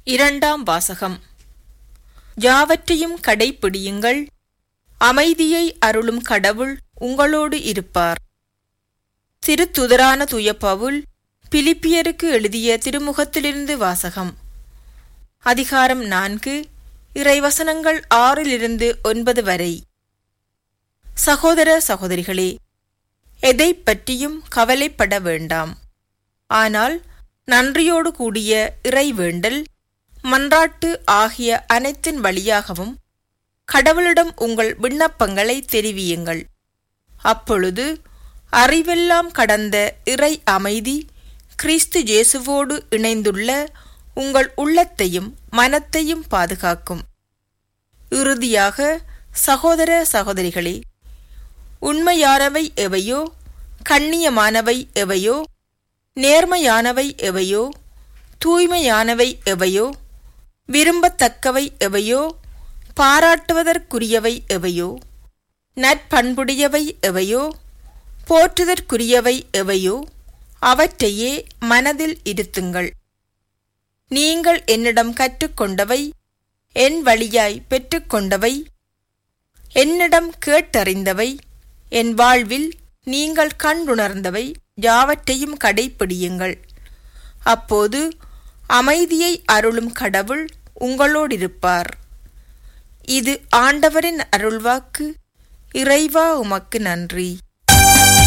இரண்டாம் வாசகம் யாவற்றையும் கடைப்பிடியுங்கள் அமைதியை அருளும் கடவுள் உங்களோடு இருப்பார் திருத்துதரான தூய பவுல் பிலிப்பியருக்கு எழுதிய திருமுகத்திலிருந்து வாசகம் அதிகாரம் நான்கு இறைவசனங்கள் ஆறிலிருந்து ஒன்பது வரை சகோதர சகோதரிகளே எதைப் பற்றியும் கவலைப்பட வேண்டாம் ஆனால் நன்றியோடு கூடிய இறைவேண்டல் மன்றாட்டு ஆகிய அனைத்தின் வழியாகவும் கடவுளிடம் உங்கள் விண்ணப்பங்களை தெரிவியுங்கள் அப்பொழுது அறிவெல்லாம் கடந்த இறை அமைதி கிறிஸ்து இயேசுவோடு இணைந்துள்ள உங்கள் உள்ளத்தையும் மனத்தையும் பாதுகாக்கும் இறுதியாக சகோதர சகோதரிகளே உண்மையானவை எவையோ கண்ணியமானவை எவையோ நேர்மையானவை எவையோ தூய்மையானவை எவையோ விரும்பத்தக்கவை எவையோ பாராட்டுவதற்குரியவை எவையோ நற்பண்புடையவை எவையோ போற்றுதற்குரியவை எவையோ அவற்றையே மனதில் இருத்துங்கள் நீங்கள் என்னிடம் கற்றுக்கொண்டவை என் வழியாய் பெற்றுக்கொண்டவை என்னிடம் கேட்டறிந்தவை என் வாழ்வில் நீங்கள் கண்டுணர்ந்தவை யாவற்றையும் கடைப்பிடியுங்கள் அப்போது அமைதியை அருளும் கடவுள் உங்களோடிருப்பார் இது ஆண்டவரின் அருள்வாக்கு இறைவா உமக்கு நன்றி